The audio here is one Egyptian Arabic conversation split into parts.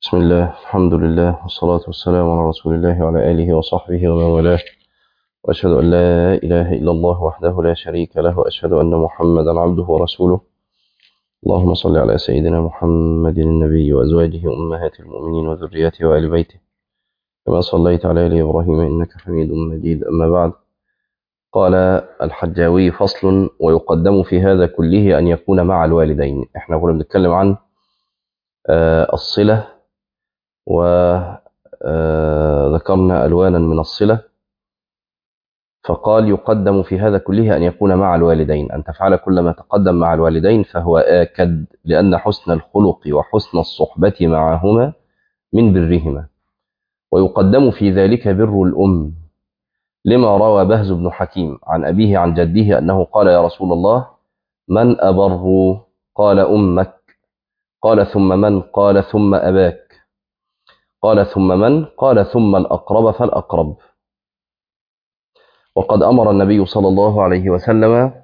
بسم الله الحمد لله والصلاة والسلام على رسول الله وعلى آله وصحبه ومن والاه وأشهد أن لا إله إلا الله وحده لا شريك له وأشهد أن محمدا عبده ورسوله اللهم صل على سيدنا محمد النبي وأزواجه أمهات المؤمنين وذرياته وآل بيته كما صليت على آل إبراهيم إنك حميد مجيد أما بعد قال الحجاوي فصل ويقدم في هذا كله أن يكون مع الوالدين احنا كنا بنتكلم عن آه، الصلة وذكرنا ألوانا من الصلة فقال يقدم في هذا كله أن يكون مع الوالدين أن تفعل كل ما تقدم مع الوالدين فهو آكد لأن حسن الخلق وحسن الصحبة معهما من برهما ويقدم في ذلك بر الأم لما روى بهز بن حكيم عن أبيه عن جده أنه قال يا رسول الله من أبر قال أمك قال ثم من قال ثم أباك قال ثم من قال ثم الأقرب فالأقرب وقد أمر النبي صلى الله عليه وسلم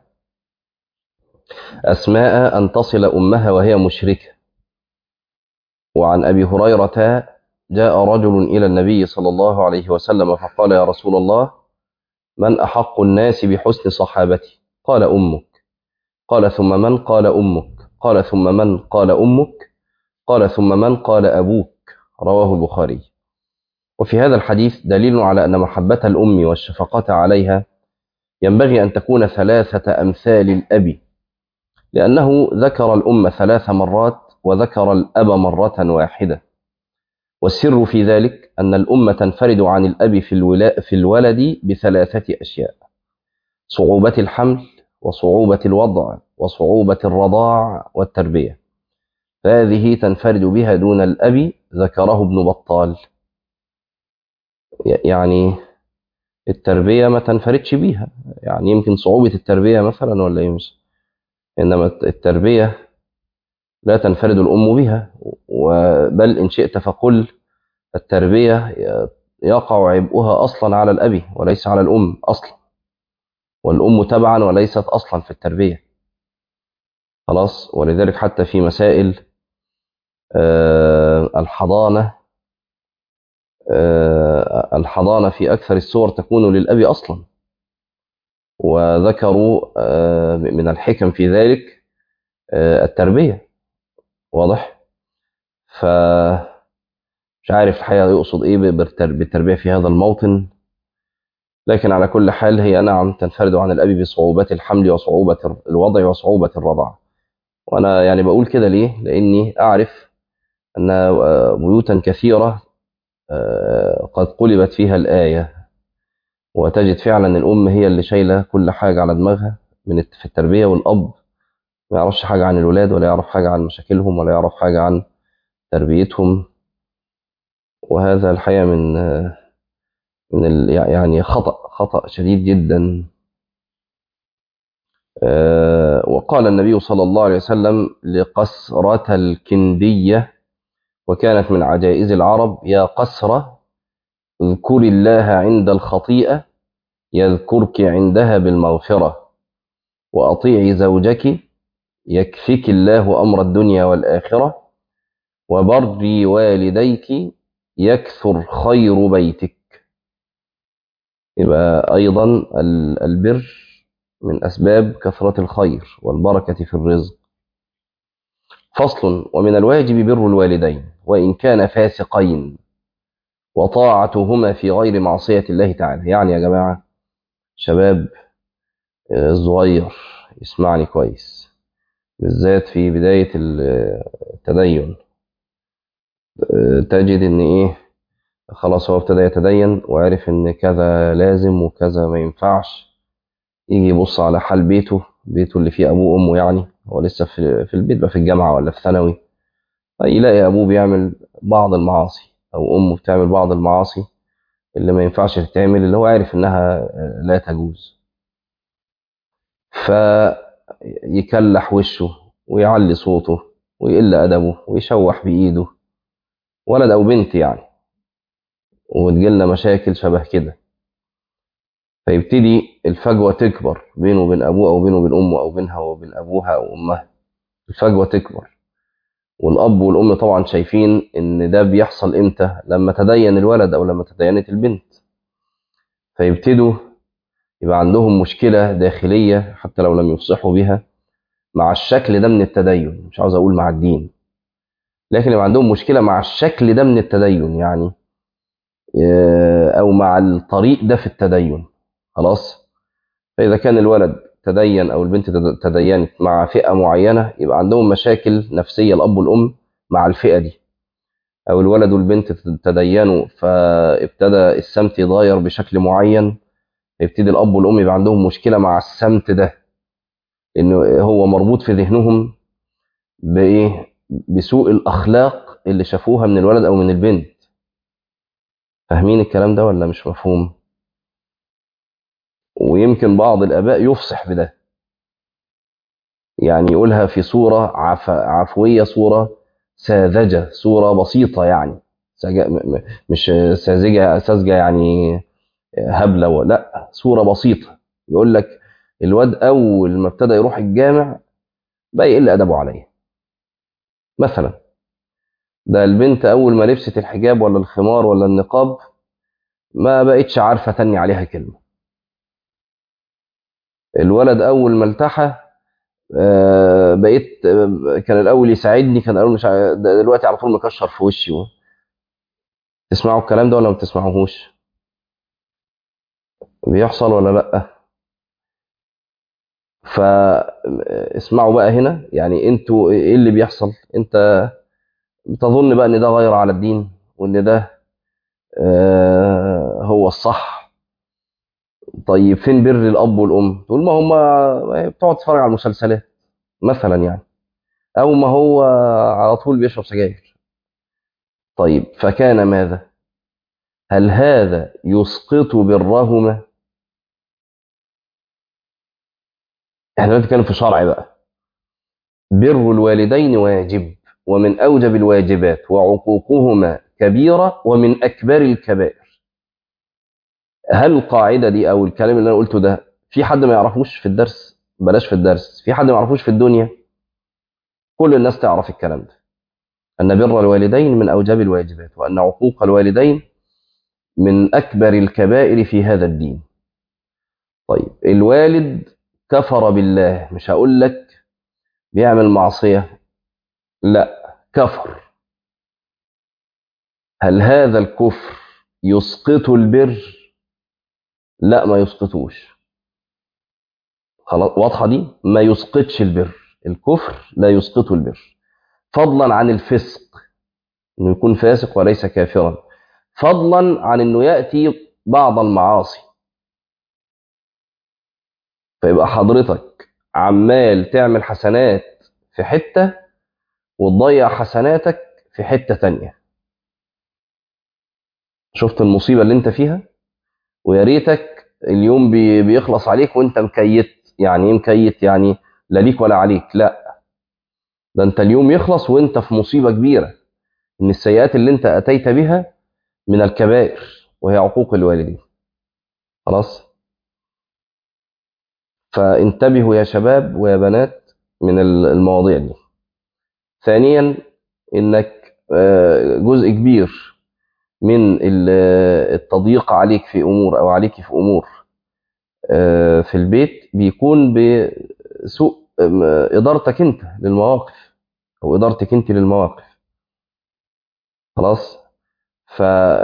أسماء أن تصل أمها وهي مشركة وعن أبي هريرة جاء رجل إلى النبي صلى الله عليه وسلم فقال يا رسول الله من أحق الناس بحسن صحابتي قال أمك قال ثم من قال أمك قال ثم من قال أمك قال ثم من قال أبوك رواه البخاري وفي هذا الحديث دليل على أن محبة الأم والشفقة عليها ينبغي أن تكون ثلاثة أمثال الأب لأنه ذكر الأم ثلاث مرات وذكر الأب مرة واحدة والسر في ذلك أن الأم تنفرد عن الأب في, الولا في الولد بثلاثة أشياء صعوبة الحمل وصعوبة الوضع وصعوبة الرضاع والتربية فهذه تنفرد بها دون الأب ذكره ابن بطال يعني التربية ما تنفردش بيها يعني يمكن صعوبة التربية مثلا ولا يمس إنما التربية لا تنفرد الأم بها بل إن شئت فقل التربية يقع عبئها أصلا على الأب وليس على الأم أصلا والأم تبعا وليست أصلا في التربية خلاص ولذلك حتى في مسائل الحضانة الحضانة في أكثر السور تكون للأب أصلا وذكروا من الحكم في ذلك التربية واضح ف مش عارف الحقيقة يقصد إيه بالتربية في هذا الموطن لكن على كل حال هي نعم تنفرد عن الأب بصعوبة الحمل وصعوبة الوضع وصعوبة الرضع وأنا يعني بقول كده ليه لأني أعرف أن بيوتا كثيرة قد قلبت فيها الآية وتجد فعلا الأم هي اللي شايلة كل حاجة على دماغها من في التربية والأب ما يعرفش حاجة عن الولاد ولا يعرف حاجة عن مشاكلهم ولا يعرف حاجة عن تربيتهم وهذا الحقيقة من من ال يعني خطأ خطأ شديد جدا وقال النبي صلى الله عليه وسلم لقسرة الكندية وكانت من عجائز العرب يا قسرة اذكر الله عند الخطيئة يذكرك عندها بالمغفرة وأطيعي زوجك يكفيك الله أمر الدنيا والآخرة وبري والديك يكثر خير بيتك يبقى أيضا البر من أسباب كثرة الخير والبركة في الرزق فصل ومن الواجب بر الوالدين وإن كان فاسقين وطاعتهما في غير معصية الله تعالى يعني يا جماعة شباب الصغير يسمعني كويس بالذات في بداية التدين تجد ان ايه خلاص هو ابتدى يتدين وعرف ان كذا لازم وكذا ما ينفعش يجي يبص على حال بيته بيته اللي فيه ابوه وامه يعني هو لسه في, في البيت بقى في الجامعه ولا في ثانوي يلاقي ابوه بيعمل بعض المعاصي او امه بتعمل بعض المعاصي اللي ما ينفعش تتعمل اللي هو عارف انها لا تجوز فيكلح وشه ويعلي صوته ويقل ادبه ويشوح بايده ولد او بنت يعني وتجيلنا مشاكل شبه كده فيبتدي الفجوة تكبر بينه وبين أبوه أو بينه وبين أمه أو بينها وبين أبوها أو أمها الفجوة تكبر والاب والام طبعا شايفين ان ده بيحصل امتى لما تدين الولد او لما تدينت البنت فيبتدوا يبقى عندهم مشكله داخليه حتى لو لم يفصحوا بها مع الشكل ده من التدين مش عاوز اقول مع الدين لكن يبقى عندهم مشكله مع الشكل ده من التدين يعني او مع الطريق ده في التدين خلاص فاذا كان الولد تدين او البنت تدينت مع فئه معينه يبقى عندهم مشاكل نفسيه الاب والام مع الفئه دي او الولد والبنت تدينوا فابتدى السمت يتغير بشكل معين يبتدي الاب والام يبقى عندهم مشكله مع السمت ده انه هو مربوط في ذهنهم بايه بسوء الاخلاق اللي شافوها من الولد او من البنت فاهمين الكلام ده ولا مش مفهوم ويمكن بعض الاباء يفصح بده يعني يقولها في صوره عف... عفويه صوره ساذجه صوره بسيطه يعني مش ساذجه ساذجه يعني هبله لا صوره بسيطه يقول لك الواد اول ما ابتدى يروح الجامع بقى يقل ادبه عليه مثلا ده البنت اول ما لبست الحجاب ولا الخمار ولا النقاب ما بقتش عارفه تني عليها كلمه الولد اول ما التحى بقيت كان الاول يساعدني كان الاول مش دلوقتي على طول مكشر في وشي تسمعوا الكلام ده ولا ما بتسمعوهوش بيحصل ولا لا فاسمعوا بقى هنا يعني انتوا ايه اللي بيحصل انت بتظن بقى ان ده غير على الدين وان ده آه هو الصح طيب فين بر الاب والام تقول ما هم بتقعد تتفرج على المسلسلات مثلا يعني او ما هو على طول بيشرب سجاير طيب فكان ماذا هل هذا يسقط برهما احنا بنتكلم في شرع بقى بر الوالدين واجب ومن اوجب الواجبات وعقوقهما كبيره ومن اكبر الكبائر هل القاعده دي او الكلام اللي انا قلته ده في حد ما يعرفوش في الدرس بلاش في الدرس في حد ما يعرفوش في الدنيا كل الناس تعرف الكلام ده ان بر الوالدين من اوجب الواجبات وان عقوق الوالدين من اكبر الكبائر في هذا الدين طيب الوالد كفر بالله مش هقول لك بيعمل معصيه لا كفر هل هذا الكفر يسقط البر لا ما يسقطوش خلاص واضحه دي ما يسقطش البر الكفر لا يسقط البر فضلا عن الفسق انه يكون فاسق وليس كافرا فضلا عن انه ياتي بعض المعاصي فيبقى حضرتك عمال تعمل حسنات في حته وتضيع حسناتك في حته تانية شفت المصيبه اللي انت فيها ويا ريتك اليوم بي بيخلص عليك وانت مكيت يعني ايه مكيت يعني لا ليك ولا عليك لا ده انت اليوم يخلص وانت في مصيبه كبيره ان السيئات اللي انت اتيت بها من الكبائر وهي عقوق الوالدين خلاص فانتبهوا يا شباب ويا بنات من المواضيع دي ثانيا انك جزء كبير من التضييق عليك في امور او عليك في امور في البيت بيكون بسوء ادارتك انت للمواقف او ادارتك انت للمواقف خلاص ف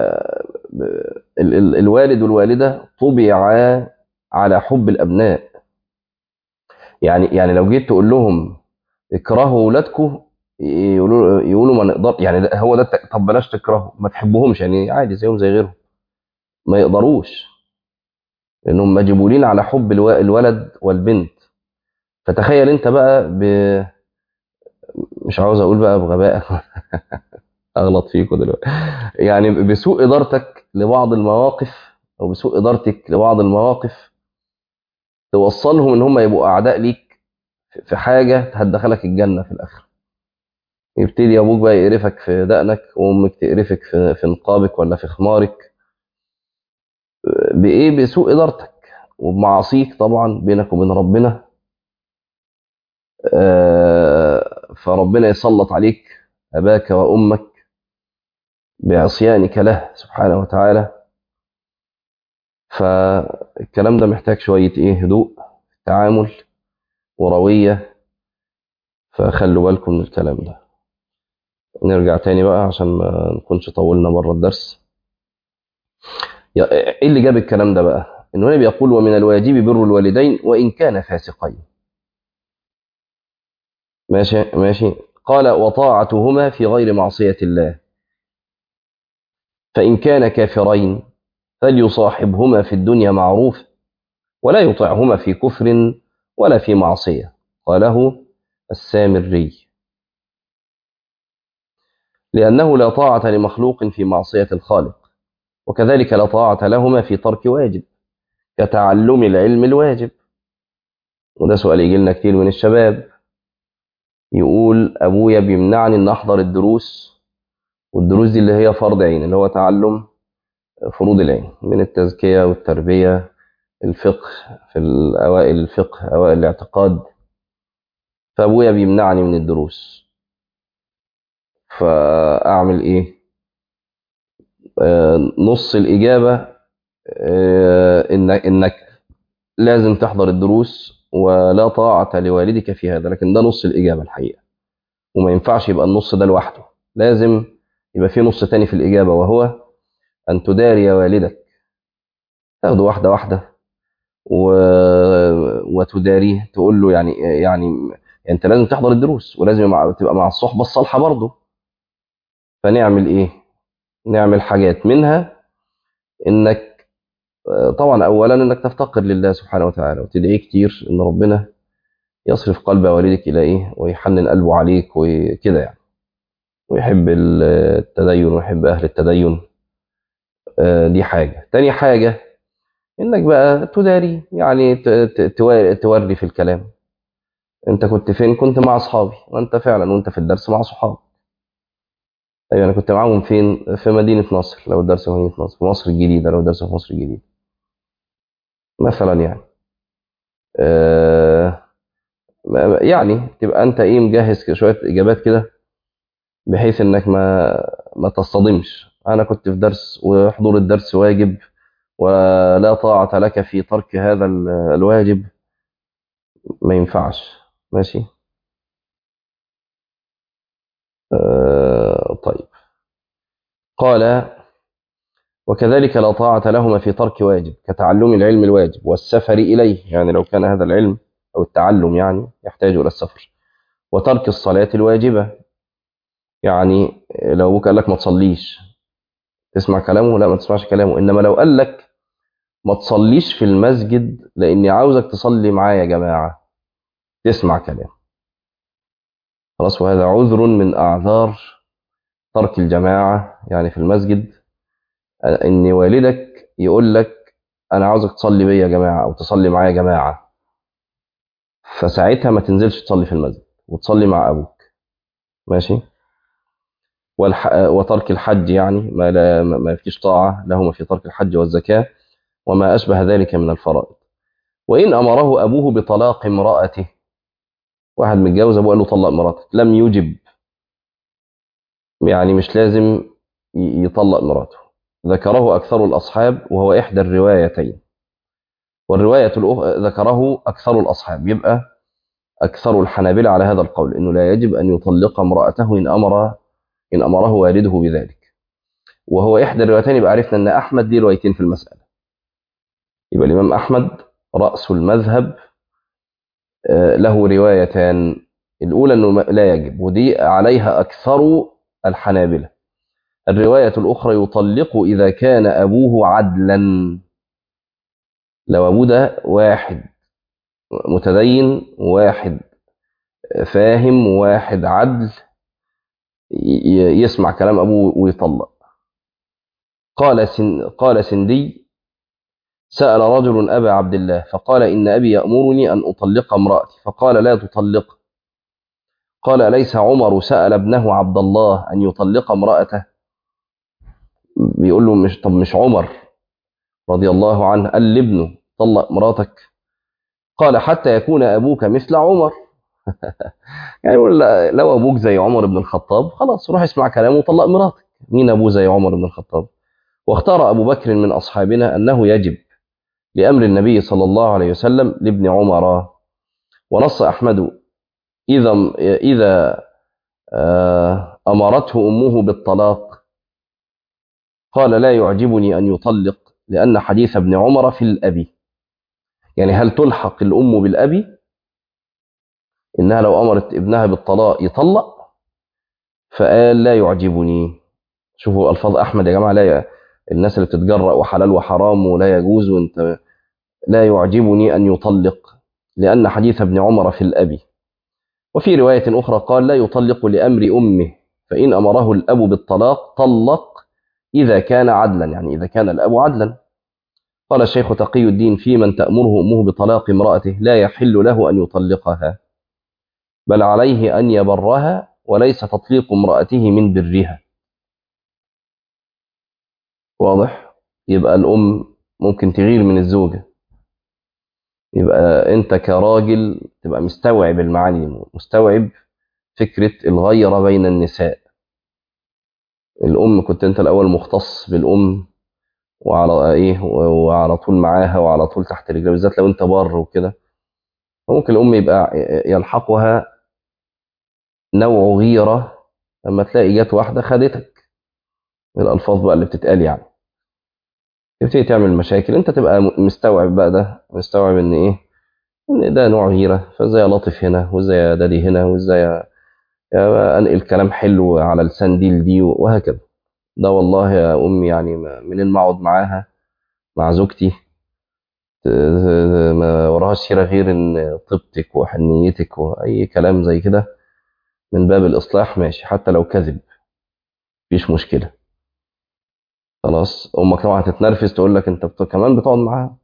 الوالد والوالده طبعا على حب الابناء يعني يعني لو جيت تقول لهم اكرهوا اولادكم يقولوا يقولوا ما نقدر يعني ده هو ده طب بلاش تكرهوا ما تحبوهمش يعني عادي زيهم زي غيرهم ما يقدروش لانهم مجبولين على حب الولد والبنت فتخيل انت بقى ب مش عاوز اقول بقى بغباء اغلط فيكم دلوقتي يعني بسوء ادارتك لبعض المواقف او بسوء ادارتك لبعض المواقف توصلهم ان هم يبقوا اعداء ليك في حاجه هتدخلك الجنه في الاخره يبتدي ابوك بقى يقرفك في دقنك وامك تقرفك في في نقابك ولا في خمارك بايه بسوء ادارتك وبمعاصيك طبعا بينك وبين ربنا فربنا يسلط عليك أباك وأمك بعصيانك له سبحانه وتعالى فالكلام ده محتاج شوية إيه هدوء تعامل وروية فخلوا بالكم من الكلام ده نرجع تاني بقى عشان ما نكونش طولنا بره الدرس ايه اللي جاب الكلام ده بقى انه النبي يقول ومن الواجب بر الوالدين وان كان فاسقين ماشي ماشي قال وطاعتهما في غير معصية الله فإن كان كافرين فليصاحبهما في الدنيا معروف ولا يطعهما في كفر ولا في معصية قاله السامري لأنه لا طاعة لمخلوق في معصية الخالق وكذلك لا طاعة لهما في ترك واجب كتعلم العلم الواجب وده سؤال يجي لنا كتير من الشباب يقول أبويا بيمنعني أن أحضر الدروس والدروس دي اللي هي فرض عين اللي هو تعلم فروض العين من التزكية والتربية الفقه في الأوائل الفقه أوائل الاعتقاد فأبويا بيمنعني من الدروس فأعمل إيه آه نص الإجابة آه إنك, إنك لازم تحضر الدروس ولا طاعة لوالدك في هذا لكن ده نص الإجابة الحقيقة وما ينفعش يبقى النص ده لوحده لازم يبقى في نص تاني في الإجابة وهو أن تداري والدك تاخده واحدة واحدة و... وتداريه تقول له يعني يعني انت لازم تحضر الدروس ولازم مع... تبقى مع الصحبة الصالحة برضه فنعمل ايه نعمل حاجات منها انك طبعا اولا انك تفتقر لله سبحانه وتعالى وتدعيه كتير ان ربنا يصرف قلب والدك الى ايه ويحنن قلبه عليك وكده يعني ويحب التدين ويحب اهل التدين دي حاجه تاني حاجه انك بقى تداري يعني توري في الكلام انت كنت فين كنت مع اصحابي وانت فعلا وانت في الدرس مع صحابك ايوه انا كنت معاهم فين في مدينه نصر لو الدرس في مدينه نصر في مصر الجديده لو الدرس في مصر الجديده مثلا يعني آه يعني تبقى انت ايه مجهز شويه اجابات كده بحيث انك ما ما تصطدمش انا كنت في درس وحضور الدرس واجب ولا طاعة لك في ترك هذا الواجب ما ينفعش ماشي آه طيب قال وكذلك لا طاعة لهما في ترك واجب كتعلم العلم الواجب والسفر إليه يعني لو كان هذا العلم أو التعلم يعني يحتاج إلى السفر وترك الصلاة الواجبة يعني لو أبوك قال لك ما تصليش تسمع كلامه لا ما تسمعش كلامه إنما لو قال لك ما تصليش في المسجد لاني عاوزك تصلي معايا يا جماعه تسمع كلام خلاص وهذا عذر من اعذار ترك الجماعه يعني في المسجد ان والدك يقول لك انا عاوزك تصلي بيا يا جماعه او تصلي معايا يا جماعه فساعتها ما تنزلش تصلي في المسجد وتصلي مع ابوك ماشي والح... وترك الحج يعني ما لا ما فيش طاعه لهما في ترك الحج والزكاه وما أشبه ذلك من الفرائض وإن أمره أبوه بطلاق امرأته واحد متجوز أبوه قال له طلق مراتك لم يجب يعني مش لازم يطلق مراته ذكره أكثر الأصحاب وهو إحدى الروايتين والرواية الأخرى ذكره أكثر الأصحاب يبقى أكثر الحنابلة على هذا القول إنه لا يجب أن يطلق امرأته إن أمر إن أمره والده بذلك وهو إحدى الروايتين يبقى عرفنا أن أحمد دي روايتين في المسألة يبقى الإمام أحمد رأس المذهب له روايتان الأولى أنه لا يجب ودي عليها أكثر الحنابلة الرواية الأخرى يطلق إذا كان أبوه عدلا لو أبوه ده واحد متدين واحد فاهم واحد عدل يسمع كلام أبوه ويطلق قال سن قال سندي سأل رجل أبا عبد الله فقال إن أبي يأمرني أن أطلق امرأتي فقال لا تطلق قال أليس عمر سأل ابنه عبد الله أن يطلق امرأته بيقول له مش طب مش عمر رضي الله عنه قال لابنه طلق مراتك قال حتى يكون أبوك مثل عمر يعني يقول لا- لو ابوك زي عمر بن الخطاب خلاص روح اسمع كلامه وطلق مراتك مين ابوه زي عمر بن الخطاب واختار ابو بكر من اصحابنا انه يجب لامر النبي صلى الله عليه وسلم لابن عمر ونص احمد اذا اذا آه، امرته امه بالطلاق قال لا يعجبني ان يطلق لان حديث ابن عمر في الاب يعني هل تلحق الام بالاب انها لو امرت ابنها بالطلاق يطلق فقال لا يعجبني شوفوا الفاظ احمد يا جماعه لا ي... الناس اللي بتتجرأ وحلال وحرام ولا يجوز وانت لا يعجبني ان يطلق لان حديث ابن عمر في الاب وفي روايه اخرى قال لا يطلق لامر امه فان امره الاب بالطلاق طلق اذا كان عدلا يعني اذا كان الاب عدلا قال الشيخ تقي الدين في من تامره امه بطلاق امراته لا يحل له ان يطلقها بل عليه ان يبرها وليس تطليق امراته من برها واضح يبقى الام ممكن تغير من الزوجه يبقى انت كراجل تبقى مستوعب المعاني دي مستوعب فكره الغيره بين النساء الام كنت انت الاول مختص بالام وعلى ايه وعلى طول معاها وعلى طول تحت رجلها بالذات لو انت بار وكده فممكن الام يبقى يلحقها نوع غيره لما تلاقي جت واحده خدتك الالفاظ بقى اللي بتتقال يعني تبتدي تعمل مشاكل انت تبقى مستوعب بقى ده مستوعب ان ايه ان ده نوع غيره فازاي لطف هنا وازاي دادي هنا وازاي انقل كلام حلو على لسان دي لدي وهكذا ده والله يا امي يعني منين ما اقعد معاها مع زوجتي ما وراها سيره غير ان طيبتك وحنيتك واي كلام زي كده من باب الاصلاح ماشي حتى لو كذب مفيش مشكله خلاص امك طبعا هتتنرفز تقول لك انت بت... كمان بتقعد معاها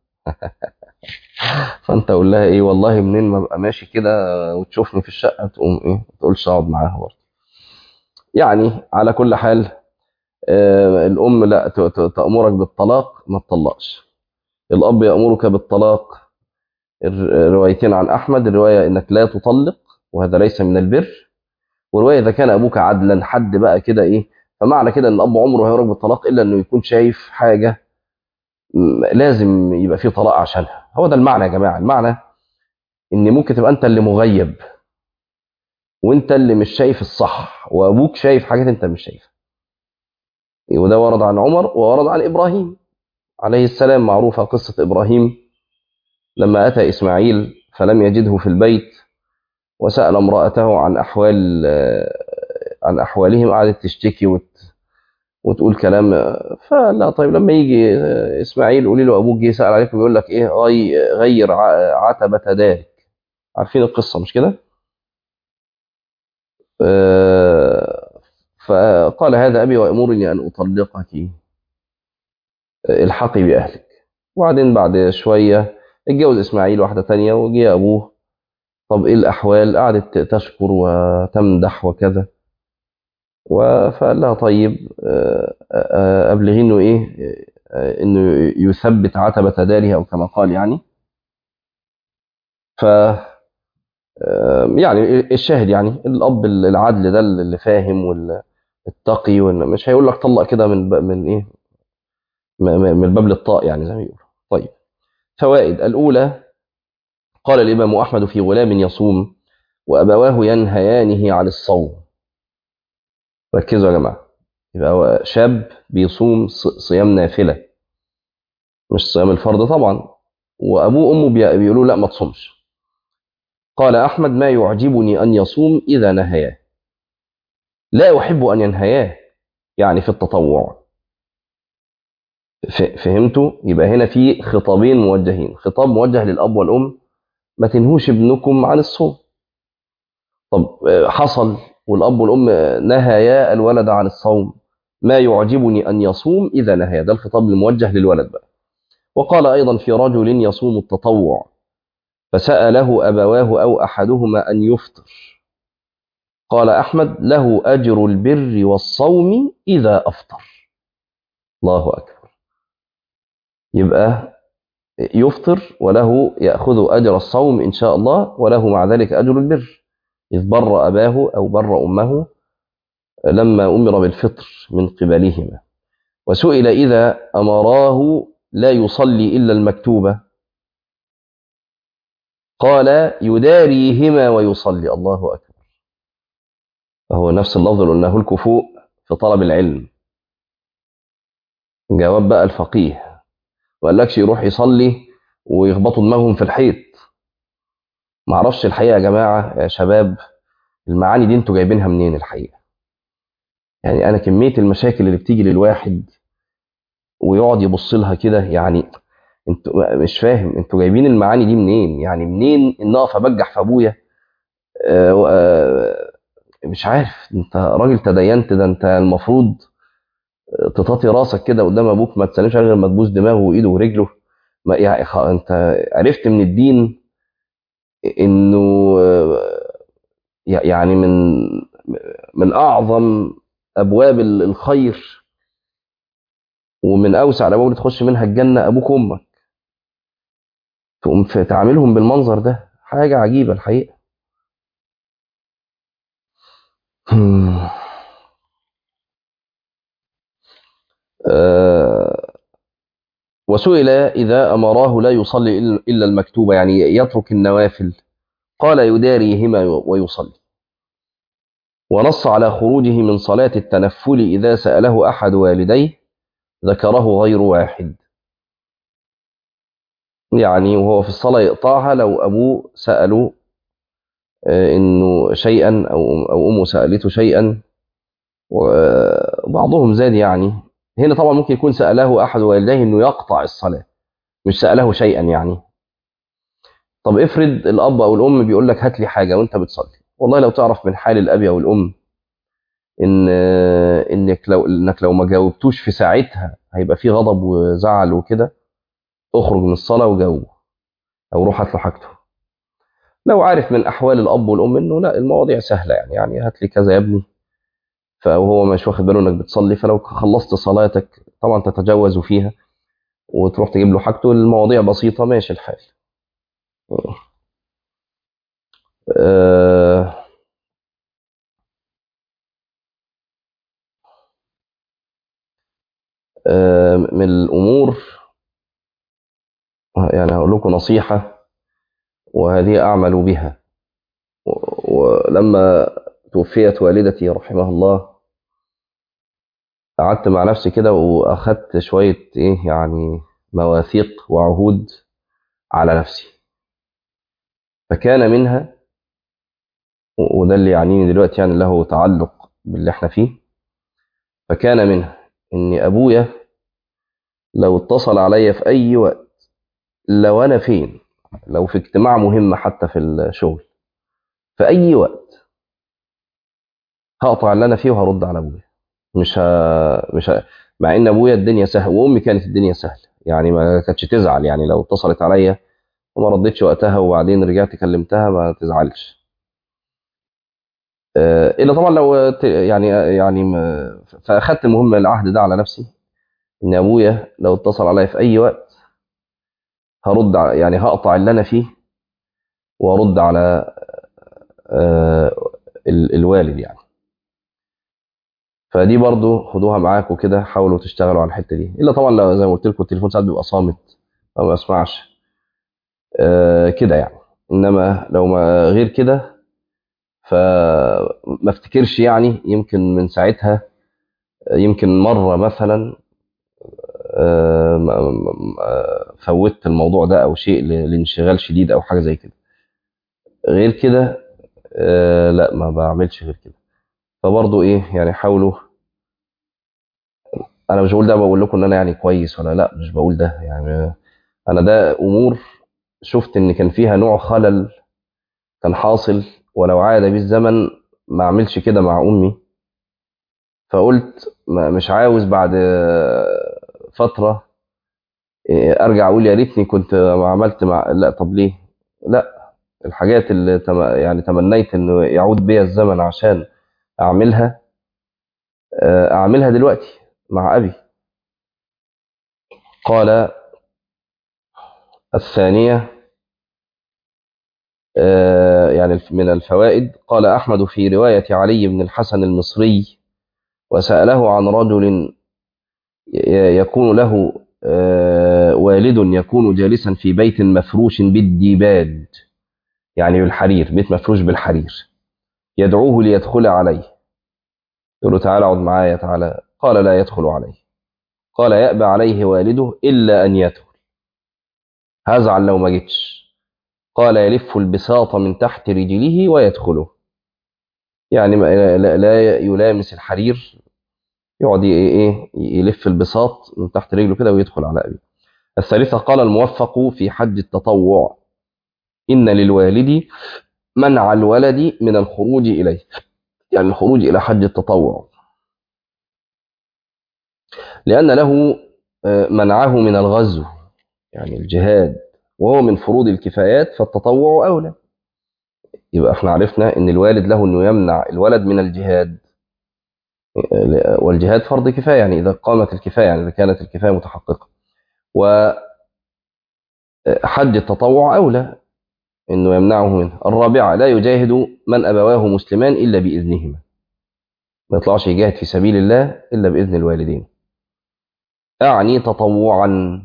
فانت قول لها ايه والله منين ما ابقى ماشي كده وتشوفني في الشقه تقوم ايه ما تقولش اقعد معاها برضه يعني على كل حال آه الام لا ت... ت... تامرك بالطلاق ما تطلقش الاب يامرك بالطلاق الروايتين عن احمد الروايه انك لا تطلق وهذا ليس من البر وروايه اذا كان ابوك عدلا حد بقى كده ايه فمعنى كده ان الاب عمره هيامرك بالطلاق الا انه يكون شايف حاجه لازم يبقى فيه طلاق عشانها هو ده المعنى يا جماعه المعنى ان ممكن تبقى انت اللي مغيب وانت اللي مش شايف الصح وابوك شايف حاجات انت مش شايفها وده ورد عن عمر وورد عن ابراهيم عليه السلام معروفه قصه ابراهيم لما اتى اسماعيل فلم يجده في البيت وسال امراته عن احوال عن احوالهم قعدت تشتكي وت... وتقول كلام فلا طيب لما يجي اسماعيل قولي له ابوك جه يسال عليك ويقول لك ايه غي غير عتبه دارك عارفين القصه مش كده فقال هذا ابي وامرني ان اطلقك الحقي باهلك وبعدين بعد شويه اتجوز اسماعيل واحده تانية وجي ابوه طب ايه الاحوال قعدت تشكر وتمدح وكذا فقال لها طيب ابلغي انه ايه انه يثبت عتبة دارها او كما قال يعني ف يعني الشاهد يعني الاب العدل ده اللي فاهم والتقي مش هيقول لك طلق كده من من ايه من الباب للطاء يعني زي ما بيقولوا طيب فوائد الاولى قال الامام احمد في غلام يصوم وابواه ينهيانه عن الصوم ركزوا يا جماعه يبقى هو شاب بيصوم صيام نافله مش صيام الفرض طبعا وابوه وامه بيقولوا لا ما تصومش قال احمد ما يعجبني ان يصوم اذا نهياه لا احب ان ينهياه يعني في التطوع فهمتوا يبقى هنا في خطابين موجهين خطاب موجه للاب والام ما تنهوش ابنكم عن الصوم طب حصل والاب والام نهيا الولد عن الصوم ما يعجبني ان يصوم اذا نهى ده الخطاب الموجه للولد بقى وقال ايضا في رجل يصوم التطوع فساله ابواه او احدهما ان يفطر قال احمد له اجر البر والصوم اذا افطر الله اكبر يبقى يفطر وله ياخذ اجر الصوم ان شاء الله وله مع ذلك اجر البر إذ بر أباه أو بر أمه لما أمر بالفطر من قبلهما وسئل إذا أمراه لا يصلي إلا المكتوبة قال يداريهما ويصلي الله أكبر فهو نفس اللفظ اللي قلناه الكفوء في طلب العلم جواب بقى الفقيه ما قالكش يروح يصلي ويخبطوا دماغهم في الحيط ما اعرفش الحقيقه يا جماعه يا شباب المعاني دي انتوا جايبينها منين الحقيقه يعني انا كميه المشاكل اللي بتيجي للواحد ويقعد يبص لها كده يعني انتوا مش فاهم انتوا جايبين المعاني دي منين يعني منين ان اقف ابجح في ابويا آه آه مش عارف انت راجل تدينت ده انت المفروض تطاطي راسك كده قدام ابوك ما تسلمش غير ما تبوس دماغه وايده ورجله ما يعني انت عرفت من الدين انه يعني من من اعظم ابواب الخير ومن اوسع الابواب اللي تخش منها الجنه ابوك وامك تقوم تعاملهم بالمنظر ده حاجه عجيبه الحقيقه أه وسئل إذا أمراه لا يصلي إلا المكتوبة يعني يترك النوافل قال يداريهما ويصلي ونص على خروجه من صلاة التنفل إذا سأله أحد والديه ذكره غير واحد يعني وهو في الصلاة يقطعها لو أبوه سأله إنه شيئا أو أو أمه سألته شيئا وبعضهم زاد يعني هنا طبعا ممكن يكون سأله أحد والديه إنه يقطع الصلاة مش سأله شيئا يعني طب افرض الأب أو الأم بيقول لك هات لي حاجة وأنت بتصلي والله لو تعرف من حال الأب أو الأم إن إنك لو إنك لو ما جاوبتوش في ساعتها هيبقى في غضب وزعل وكده اخرج من الصلاة وجاوب أو روح هات له حاجته لو عارف من أحوال الأب والأم إنه لا المواضيع سهلة يعني يعني هات لي كذا يا ابني فهو مش واخد باله انك بتصلي فلو خلصت صلاتك طبعا تتجوز فيها وتروح تجيب له حاجته المواضيع بسيطة ماشي الحال أه أه من الأمور يعني هقول لكم نصيحة وهذه أعمل بها ولما توفيت والدتي رحمها الله قعدت مع نفسي كده واخدت شويه ايه يعني مواثيق وعهود على نفسي فكان منها وده اللي يعنيني دلوقتي يعني له تعلق باللي احنا فيه فكان منها ان ابويا لو اتصل عليا في اي وقت لو انا فين لو في اجتماع مهم حتى في الشغل في اي وقت هقطع اللي انا فيه وهرد على ابويا مش ه... مش ه... مع ان ابويا الدنيا سهله وامي كانت الدنيا سهله يعني ما كانتش تزعل يعني لو اتصلت عليا وما ردتش وقتها وبعدين رجعت كلمتها ما تزعلش الا طبعا لو يعني يعني فاخدت المهم العهد ده على نفسي ان ابويا لو اتصل عليا في اي وقت هرد يعني هقطع اللي انا فيه وارد على الوالد يعني فدي برضو خدوها معاكم كده حاولوا تشتغلوا على الحته دي الا طبعا لو زي ما قلت لكم التليفون ساعات بيبقى صامت ما بسمعش آه كده يعني انما لو ما غير كده فما افتكرش يعني يمكن من ساعتها يمكن مره مثلا آه فوتت الموضوع ده او شيء لانشغال شديد او حاجه زي كده غير كده آه لا ما بعملش غير كده فبرضه ايه يعني حاولوا انا مش بقول ده بقول لكم ان انا يعني كويس ولا لا مش بقول ده يعني انا ده امور شفت ان كان فيها نوع خلل كان حاصل ولو عاد بي الزمن ما اعملش كده مع امي فقلت مش عاوز بعد فتره ارجع اقول يا ريتني كنت ما عملت مع لا طب ليه لا الحاجات اللي تم... يعني تمنيت انه يعود بيا الزمن عشان اعملها اعملها دلوقتي مع ابي قال الثانيه يعني من الفوائد قال أحمد في رواية علي بن الحسن المصري وسأله عن رجل يكون له والد يكون جالسا في بيت مفروش بالديباج يعني بالحرير بيت مفروش بالحرير يدعوه ليدخل عليه يقول له تعالى اقعد معايا تعالى قال لا يدخل عليه قال يأبى عليه والده إلا أن يدخل هزعل لو ما جتش قال يلف البساط من تحت رجله ويدخله يعني لا يلامس الحرير يقعد ايه يلف البساط من تحت رجله كده ويدخل على أبيه الثالثة قال الموفق في حج التطوع إن للوالد منع الولد من الخروج إليه يعني الخروج إلى حج التطوع لأن له منعه من الغزو يعني الجهاد وهو من فروض الكفايات فالتطوع أولى يبقى احنا عرفنا ان الوالد له انه يمنع الولد من الجهاد والجهاد فرض كفاية يعني إذا قامت الكفاية يعني إذا كانت الكفاية متحققة وحج التطوع أولى أنه يمنعه منه الرابعة لا يجاهد من أبواه مسلمان إلا بإذنهما ما يطلعش يجاهد في سبيل الله إلا بإذن الوالدين أعني تطوعا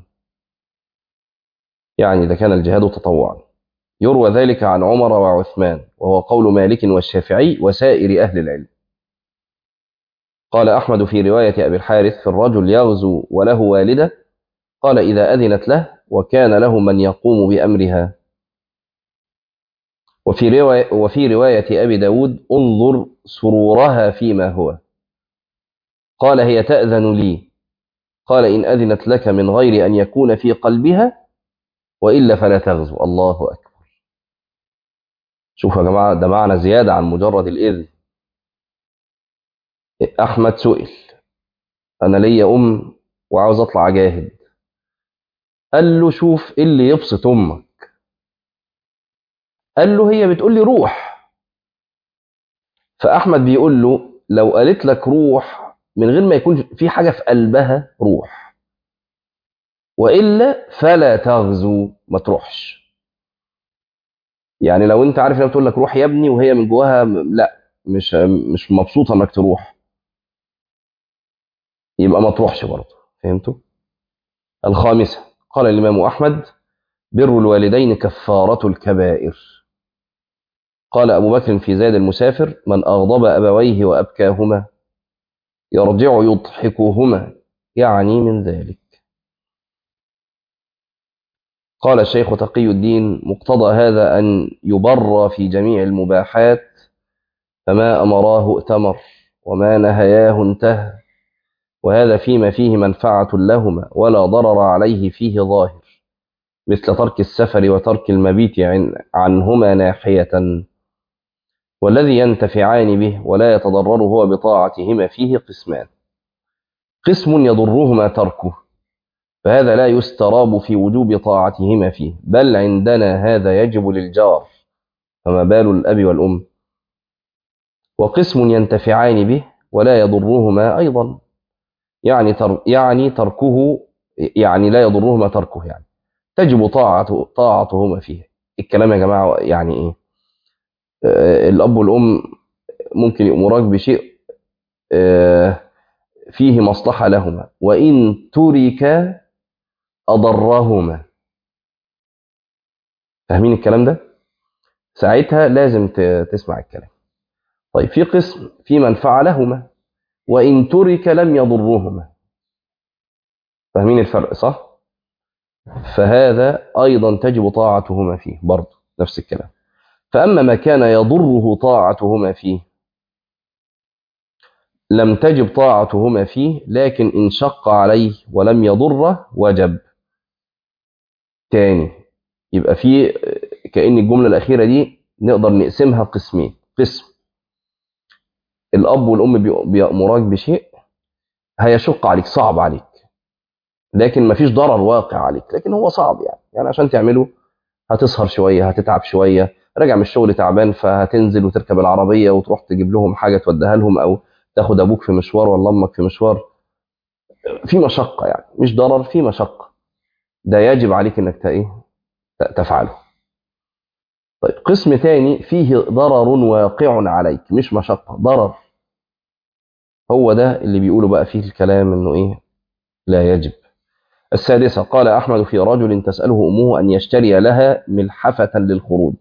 يعني إذا كان الجهاد تطوعا يروى ذلك عن عمر وعثمان وهو قول مالك والشافعي وسائر أهل العلم قال أحمد في رواية أبي الحارث في الرجل يغزو وله والدة قال إذا أذنت له وكان له من يقوم بأمرها وفي رواية, وفي رواية أبي داود انظر سرورها فيما هو قال هي تأذن لي قال إن أذنت لك من غير أن يكون في قلبها وإلا فلا تغزو الله أكبر شوفوا يا جماعة ده معنى زيادة عن مجرد الإذن أحمد سئل أنا ليا أم وعاوز أطلع أجاهد قال له شوف إيه اللي يبسط أمك قال له هي بتقول لي روح فأحمد بيقول له لو قالت لك روح من غير ما يكون في حاجة في قلبها روح وإلا فلا تغزو ما تروحش يعني لو انت عارف انها بتقول لك روح يا ابني وهي من جواها لا مش مش مبسوطه انك تروح يبقى ما تروحش برضه فهمتوا الخامسه قال الامام احمد بر الوالدين كفاره الكبائر قال ابو بكر في زاد المسافر من اغضب ابويه وابكاهما يرجع يضحكهما يعني من ذلك قال الشيخ تقي الدين مقتضى هذا أن يبر في جميع المباحات فما أمراه ائتمر وما نهياه انتهى وهذا فيما فيه منفعة لهما ولا ضرر عليه فيه ظاهر مثل ترك السفر وترك المبيت عن عنهما ناحية والذي ينتفعان به ولا يتضرر هو بطاعتهما فيه قسمان قسم يضرهما تركه فهذا لا يستراب في وجوب طاعتهما فيه بل عندنا هذا يجب للجار فما بال الأب والأم وقسم ينتفعان به ولا يضرهما أيضا يعني تر يعني تركه يعني لا يضرهما تركه يعني تجب طاعته طاعتهما فيه الكلام يا جماعة يعني إيه آه الأب والأم ممكن يأمراك بشيء آه فيه مصلحة لهما وإن ترك أضرهما فاهمين الكلام ده ساعتها لازم تسمع الكلام طيب في قسم في منفعة لهما وإن ترك لم يضرهما فاهمين الفرق صح فهذا أيضا تجب طاعتهما فيه برضه نفس الكلام فأما ما كان يضره طاعتهما فيه لم تجب طاعتهما فيه لكن إن شق عليه ولم يضره وجب تاني يبقى في كأن الجملة الأخيرة دي نقدر نقسمها قسمين قسم الأب والأم بيأمراك بشيء هيشق عليك صعب عليك لكن مفيش ضرر واقع عليك لكن هو صعب يعني يعني عشان تعمله هتسهر شوية هتتعب شوية راجع من الشغل تعبان فهتنزل وتركب العربية وتروح تجيب لهم حاجة توديها لهم أو تاخد أبوك في مشوار ولا أمك في مشوار في مشقة يعني مش ضرر في مشقة ده يجب عليك انك ايه تفعله طيب قسم تاني فيه ضرر واقع عليك مش مشقة ضرر هو ده اللي بيقولوا بقى فيه الكلام انه ايه لا يجب السادسة قال أحمد في رجل تسأله أمه أن يشتري لها ملحفة للخروج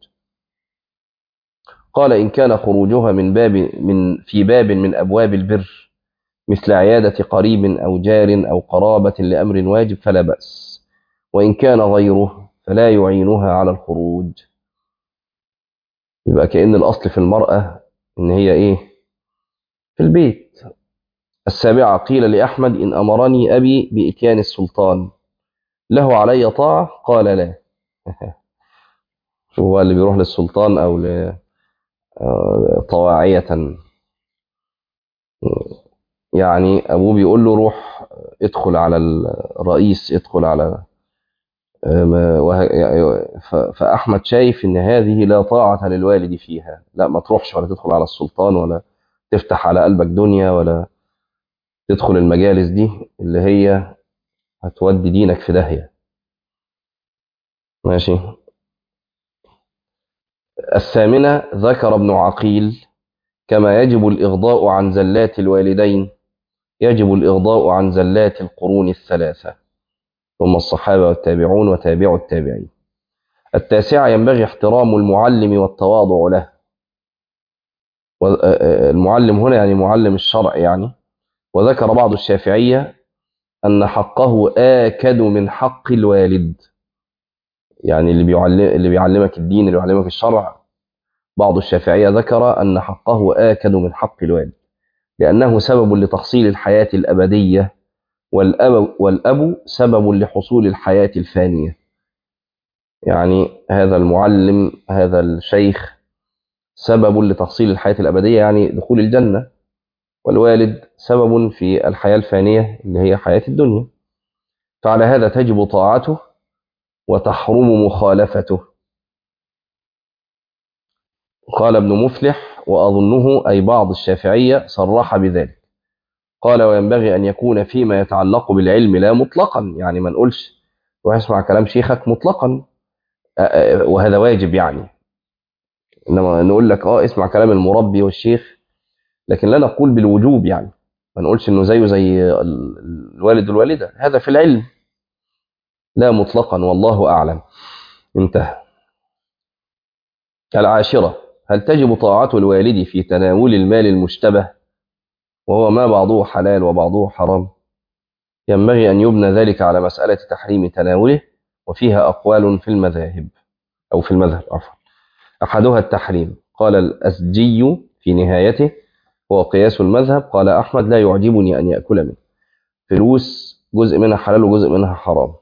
قال إن كان خروجها من باب من في باب من أبواب البر مثل عيادة قريب أو جار أو قرابة لأمر واجب فلا بأس وإن كان غيره فلا يعينها على الخروج يبقى كأن الأصل في المرأة إن هي إيه في البيت السابعة قيل لأحمد إن أمرني أبي بإتيان السلطان له علي طاعة قال لا شو هو اللي بيروح للسلطان أو طواعية يعني أبوه بيقول له روح ادخل على الرئيس ادخل على فأحمد شايف إن هذه لا طاعة للوالد فيها لا ما تروحش ولا تدخل على السلطان ولا تفتح على قلبك دنيا ولا تدخل المجالس دي اللي هي هتودي دينك في داهية ماشي الثامنة ذكر ابن عقيل كما يجب الإغضاء عن زلات الوالدين يجب الإغضاء عن زلات القرون الثلاثة ثم الصحابة والتابعون وتابع التابعين التاسعة ينبغي احترام المعلم والتواضع له المعلم هنا يعني معلم الشرع يعني وذكر بعض الشافعية أن حقه آكد من حق الوالد يعني اللي بيعلم اللي بيعلمك الدين اللي بيعلمك الشرع بعض الشافعية ذكر أن حقه آكد من حق الوالد لأنه سبب لتحصيل الحياة الأبدية والأب, والأب سبب لحصول الحياة الفانية يعني هذا المعلم هذا الشيخ سبب لتحصيل الحياة الأبدية يعني دخول الجنة والوالد سبب في الحياة الفانية اللي هي حياة الدنيا فعلى هذا تجب طاعته وتحرم مخالفته قال ابن مفلح وأظنه أي بعض الشافعية صرح بذلك قال وينبغي أن يكون فيما يتعلق بالعلم لا مطلقا يعني ما نقولش روح اسمع كلام شيخك مطلقا وهذا واجب يعني إنما نقول لك اه اسمع كلام المربي والشيخ لكن لا نقول بالوجوب يعني ما نقولش انه زيه زي الوالد والوالدة هذا في العلم لا مطلقا والله أعلم انتهى العاشرة هل تجب طاعة الوالد في تناول المال المشتبه وهو ما بعضه حلال وبعضه حرام ينبغي أن يبنى ذلك على مسألة تحريم تناوله وفيها أقوال في المذاهب أو في المذهب عفوا أحدها التحريم قال الأسجي في نهايته هو قياس المذهب قال أحمد لا يعجبني أن يأكل منه فلوس جزء منها حلال وجزء منها حرام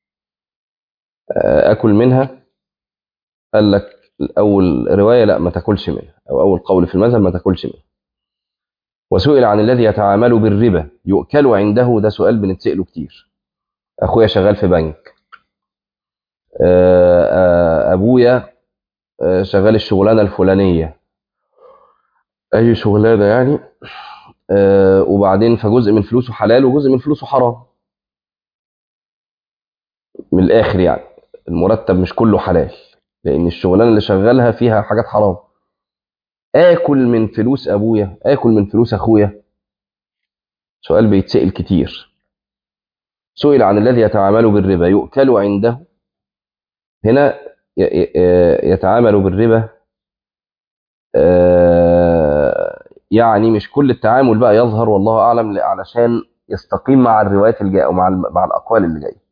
أكل منها قال لك أول رواية لا ما تاكلش منها أو أول قول في المذهب ما تاكلش منها وسئل عن الذي يتعامل بالربا يؤكل عنده ده سؤال بنتسأله كتير أخويا شغال في بنك أبويا شغال الشغلانة الفلانية أي شغلانة يعني وبعدين فجزء من فلوسه حلال وجزء من فلوسه حرام من الآخر يعني المرتب مش كله حلال لأن الشغلانة اللي شغالها فيها حاجات حرام آكل من فلوس أبويا آكل من فلوس أخويا سؤال بيتسأل كتير سئل عن الذي يتعامل بالربا يؤكل عنده هنا يتعامل بالربا يعني مش كل التعامل بقى يظهر والله أعلم علشان يستقيم مع الروايات الجاية أو مع مع الأقوال اللي جاية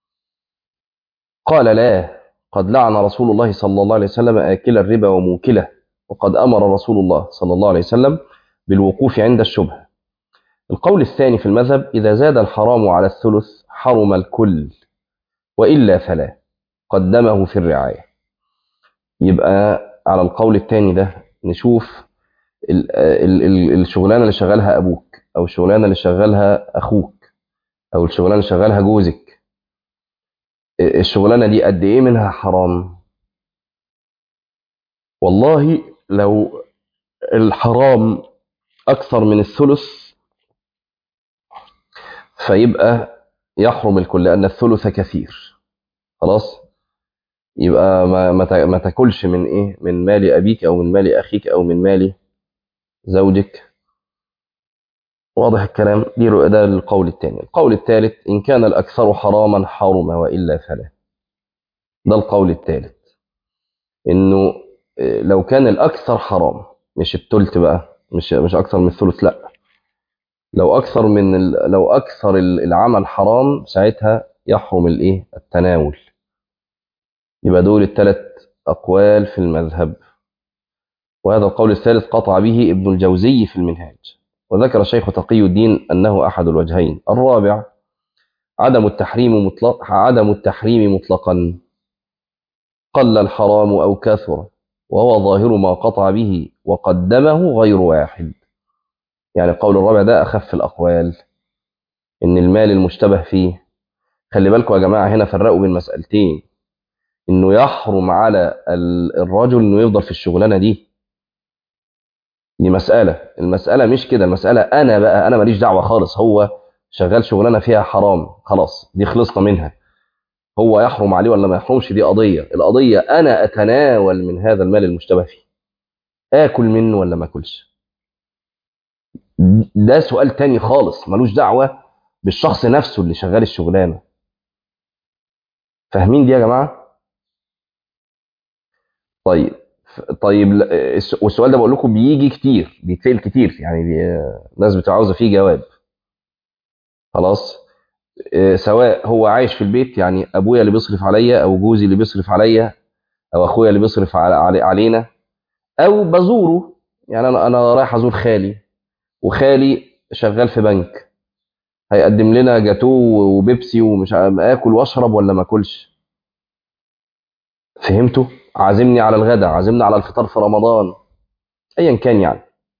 قال لا قد لعن رسول الله صلى الله عليه وسلم آكل الربا وموكله وقد أمر رسول الله صلى الله عليه وسلم بالوقوف عند الشبهة القول الثاني في المذهب إذا زاد الحرام على الثلث حرم الكل وإلا فلا قدمه في الرعاية يبقى على القول الثاني ده نشوف الشغلانة اللي شغالها أبوك أو الشغلانة اللي شغالها أخوك أو الشغلانة اللي شغالها جوزك الشغلانة دي قد إيه منها حرام والله لو الحرام أكثر من الثلث فيبقى يحرم الكل لأن الثلث كثير خلاص يبقى ما ما تا- ما تاكلش من ايه من مال ابيك او من مال اخيك او من مال زوجك واضح الكلام دي رؤ- ده القول الثاني القول الثالث ان كان الاكثر حراما حرم والا فلا ده القول الثالث انه آه، لو كان الاكثر حرام مش التلت بقى مش مش اكثر من الثلث لا لو اكثر من ال... لو اكثر ال- العمل حرام ساعتها يحرم الايه التناول يبقى دول الثلاث اقوال في المذهب وهذا القول الثالث قطع به ابن الجوزي في المنهاج وذكر الشيخ تقي الدين انه احد الوجهين الرابع عدم التحريم مطلق عدم التحريم مطلقا قل الحرام او كثر وهو ظاهر ما قطع به وقدمه غير واحد يعني القول الرابع ده اخف الاقوال ان المال المشتبه فيه خلي بالكم يا جماعه هنا فرقوا بين مسالتين انه يحرم على ال- الرجل انه يفضل في الشغلانه دي دي مساله المساله مش كده المساله انا بقى انا ماليش دعوه خالص هو شغال شغلانه فيها حرام خلاص دي خلصنا منها هو يحرم عليه ولا ما يحرمش دي قضيه القضيه انا اتناول من هذا المال المشتبه فيه اكل منه ولا ما اكلش ده سؤال تاني خالص ملوش دعوه بالشخص نفسه اللي شغال الشغلانه فاهمين دي يا جماعه طيب طيب ل- الس- والسؤال ده بقول لكم بيجي كتير بيتسال كتير يعني بي... الناس بتبقى عاوزه فيه جواب خلاص آه، سواء هو عايش في البيت يعني ابويا اللي بيصرف عليا او جوزي اللي بيصرف عليا او اخويا اللي بيصرف على علي- علينا او بزوره يعني انا انا رايح ازور خالي وخالي شغال في بنك هيقدم لنا جاتو وبيبسي ومش عارف اكل واشرب ولا ما اكلش فهمتوا عازمني على الغداء عازمني على الفطار في رمضان ايا كان يعني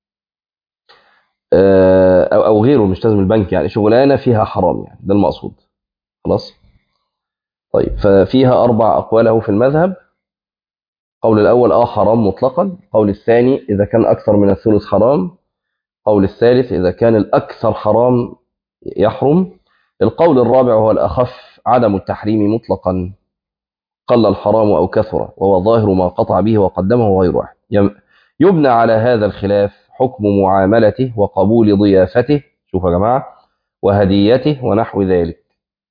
آه، او او غيره مش لازم البنك يعني شغلانه فيها حرام يعني ده المقصود خلاص طيب ففيها اربع اقوال اهو في المذهب القول الاول اه حرام مطلقا القول الثاني اذا كان اكثر من الثلث حرام القول الثالث اذا كان الاكثر حرام يحرم القول الرابع هو الاخف عدم التحريم مطلقا قل الحرام او كثر وهو ظاهر ما قطع به وقدمه غير واحد يم- يبنى على هذا الخلاف حكم معاملته وقبول ضيافته شوفوا يا جماعه وهديته ونحو ذلك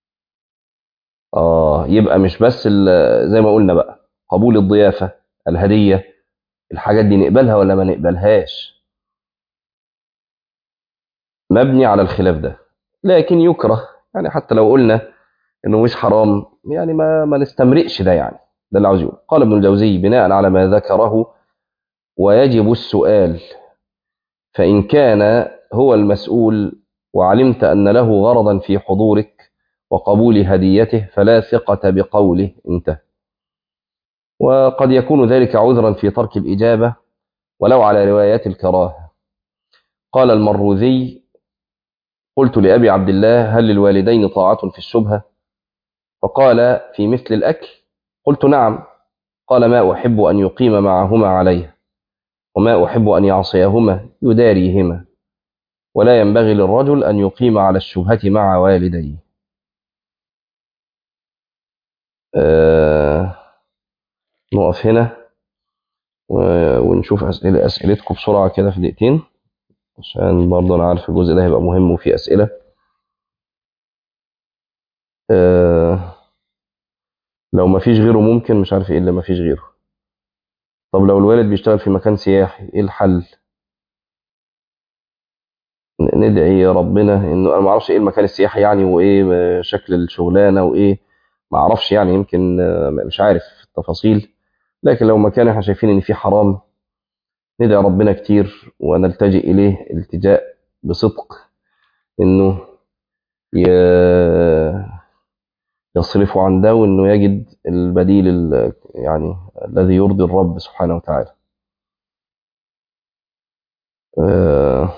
اه يبقى مش بس ال- زي ما قلنا بقى قبول الضيافه الهديه الحاجات دي نقبلها ولا ما نقبلهاش مبني على الخلاف ده لكن يكره يعني حتى لو قلنا انه مش حرام يعني ما ما نستمرئش ده يعني ده اللي عاوز يقول قال ابن الجوزي بناء على ما ذكره ويجب السؤال فإن كان هو المسؤول وعلمت أن له غرضا في حضورك وقبول هديته فلا ثقة بقوله انتهى وقد يكون ذلك عذرا في ترك الإجابة ولو على روايات الكراهة قال المروذي قلت لأبي عبد الله هل للوالدين طاعة في الشبهة فقال في مثل الأكل قلت نعم قال ما أحب أن يقيم معهما عليه وما أحب أن يعصيهما يداريهما ولا ينبغي للرجل أن يقيم على الشبهة مع والديه آه نقف هنا و- ونشوف أسئلة أسئلتكم بسرعة كده في دقيقتين عشان برضه أنا عارف الجزء ده هيبقى مهم وفيه أسئلة آه لو ما فيش غيره ممكن مش عارف ايه اللي ما فيش غيره طب لو الوالد بيشتغل في مكان سياحي ايه الحل ن- ندعي يا ربنا انه انا ما اعرفش ايه المكان السياحي يعني وايه شكل الشغلانه وايه ما اعرفش يعني يمكن آه، مش عارف التفاصيل لكن لو مكان احنا شايفين ان فيه حرام ندعي ربنا كتير ونلتجئ اليه التجاء بصدق انه ي- يصرف عن ده وانه يجد البديل ال- يعني الذي يرضي الرب سبحانه وتعالى آه،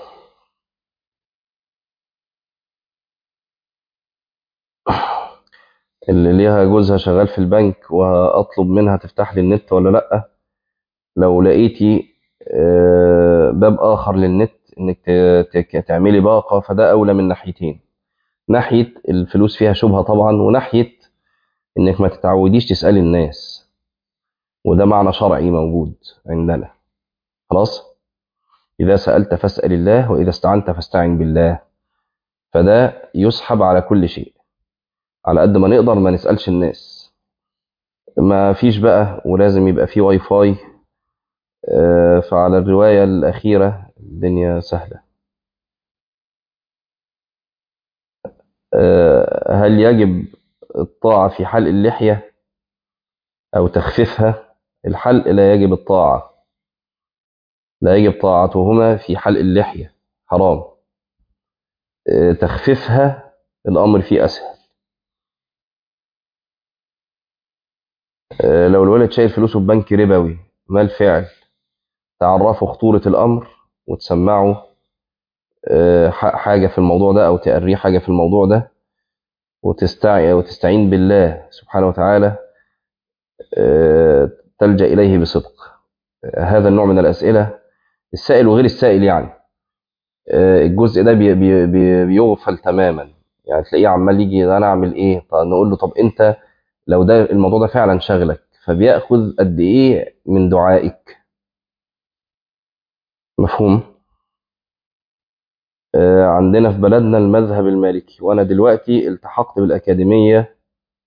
اللي ليها جوزها شغال في البنك وأطلب منها تفتح لي النت ولا لأ لو لقيتي آه، باب آخر للنت إنك ت- ت- تعملي باقة فده أولى من ناحيتين ناحية الفلوس فيها شبهة طبعا وناحية إنك ما تتعوديش تسألي الناس وده معنى شرعي موجود عندنا خلاص إذا سألت فاسأل الله وإذا استعنت فاستعن بالله فده يسحب على كل شيء على قد ما نقدر ما نسألش الناس ما فيش بقى ولازم يبقى فيه واي فاي آه، فعلى الرواية الأخيرة الدنيا سهلة آه، هل يجب الطاعة في حلق اللحية أو تخفيفها الحلق لا يجب الطاعة لا يجب طاعتهما في حلق اللحية حرام آه، تخفيفها الأمر فيه أسهل آه، لو الولد شايل فلوسه في بنك ربوي ما الفعل تعرفوا خطورة الأمر وتسمعوا آه، ح- حاجة في الموضوع ده أو تقريه حاجة في الموضوع ده وتستعين وتستعين بالله سبحانه وتعالى آه، تلجأ إليه بصدق آه، هذا النوع من الأسئلة السائل وغير السائل يعني آه، الجزء ده بي بي بي بيغفل تماما يعني تلاقيه عمال يجي ده انا اعمل ايه طب نقول له طب انت لو ده الموضوع ده فعلا شغلك فبياخذ قد ايه من دعائك مفهوم آه، عندنا في بلدنا المذهب المالكي وانا دلوقتي التحقت بالاكاديميه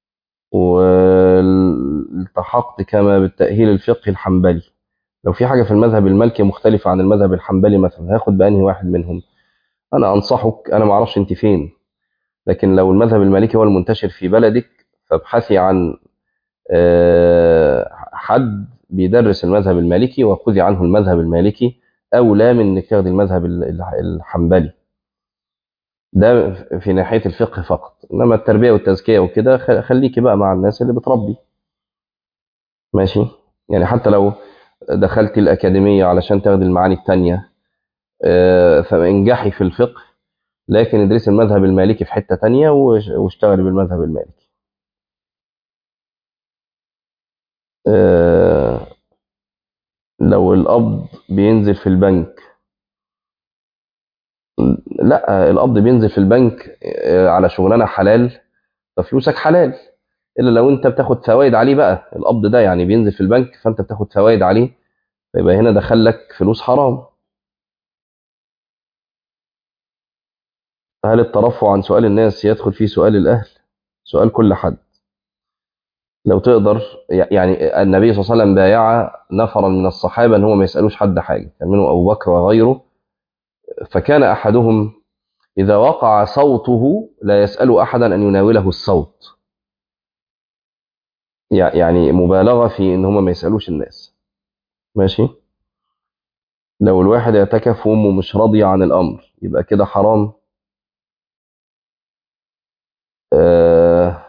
والتحقت كما بالتاهيل الفقهي الحنبلي لو في حاجه في المذهب المالكي مختلفه عن المذهب الحنبلي مثلا هاخد بانهي واحد منهم انا انصحك انا ما اعرفش انت فين لكن لو المذهب المالكي هو المنتشر في بلدك فابحثي عن آه، حد بيدرس المذهب المالكي وخذي عنه المذهب المالكي اولى من انك تاخدي المذهب ال- ال- الحنبلي ده في ناحيه الفقه فقط انما التربيه والتزكيه وكده خ- خليكي بقى مع الناس اللي بتربي ماشي يعني حتى لو دخلتي الاكاديميه علشان تاخدي المعاني التانية آه، فانجحي في الفقه لكن ادرسي المذهب المالكي في حته تانية وش- واشتغلي بالمذهب المالكي آه، لو القبض بينزل في البنك لا القبض بينزل في البنك آه، على شغلانه حلال ففلوسك حلال الا لو انت بتاخد فوائد عليه بقى القبض ده يعني بينزل في البنك فانت بتاخد فوائد عليه فيبقى هنا دخل لك فلوس حرام هل الترفع عن سؤال الناس يدخل فيه سؤال الاهل سؤال كل حد لو تقدر يعني النبي صلى الله عليه وسلم بايع نفرا من الصحابه ان هم ما يسالوش حد حاجه كان منهم ابو بكر وغيره فكان احدهم اذا وقع صوته لا يسال احدا ان يناوله الصوت يع- يعني مبالغه في ان هم ما يسالوش الناس ماشي لو الواحد اعتكف وامه مش راضيه عن الامر يبقى كده حرام آه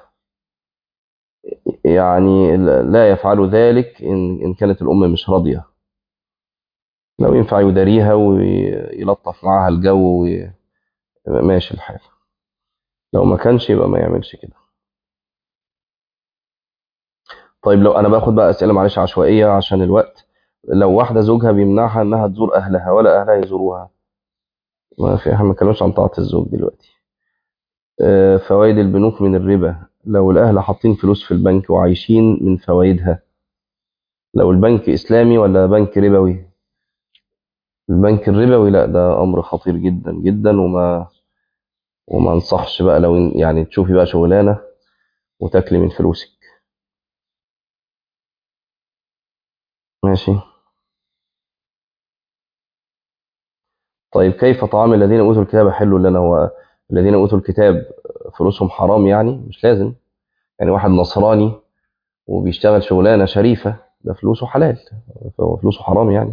يعني لا يفعل ذلك ان ان كانت الام مش راضيه لو ينفع يداريها ويلطف معاها الجو وي- ماشي الحال لو ما كانش يبقى ما يعملش كده طيب لو انا باخد بقى اسئله معلش عشوائيه عشان الوقت لو واحده زوجها بيمنعها انها تزور اهلها ولا اهلها يزوروها ما في احنا ما بنتكلمش عن طاعه الزوج دلوقتي آه، فوائد البنوك من الربا لو الاهل حاطين فلوس في البنك وعايشين من فوائدها لو البنك اسلامي ولا بنك ربوي البنك الربوي لا ده امر خطير جدا جدا وما وما انصحش بقى لو إن- يعني تشوفي بقى شغلانه وتاكلي من فلوسك ماشي طيب كيف طعام الذين اوتوا الكتاب حل لنا هو الذين اوتوا الكتاب فلوسهم حرام يعني مش لازم يعني واحد نصراني وبيشتغل شغلانه شريفه ده فلوسه حلال فهو فلوسه حرام يعني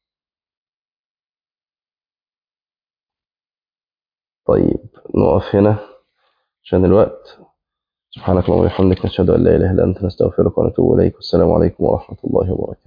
طيب نقف هنا عشان الوقت سبحانك اللهم وبحمدك نشهد ان لا اله الا انت نستغفرك ونتوب اليك والسلام عليكم ورحمه الله وبركاته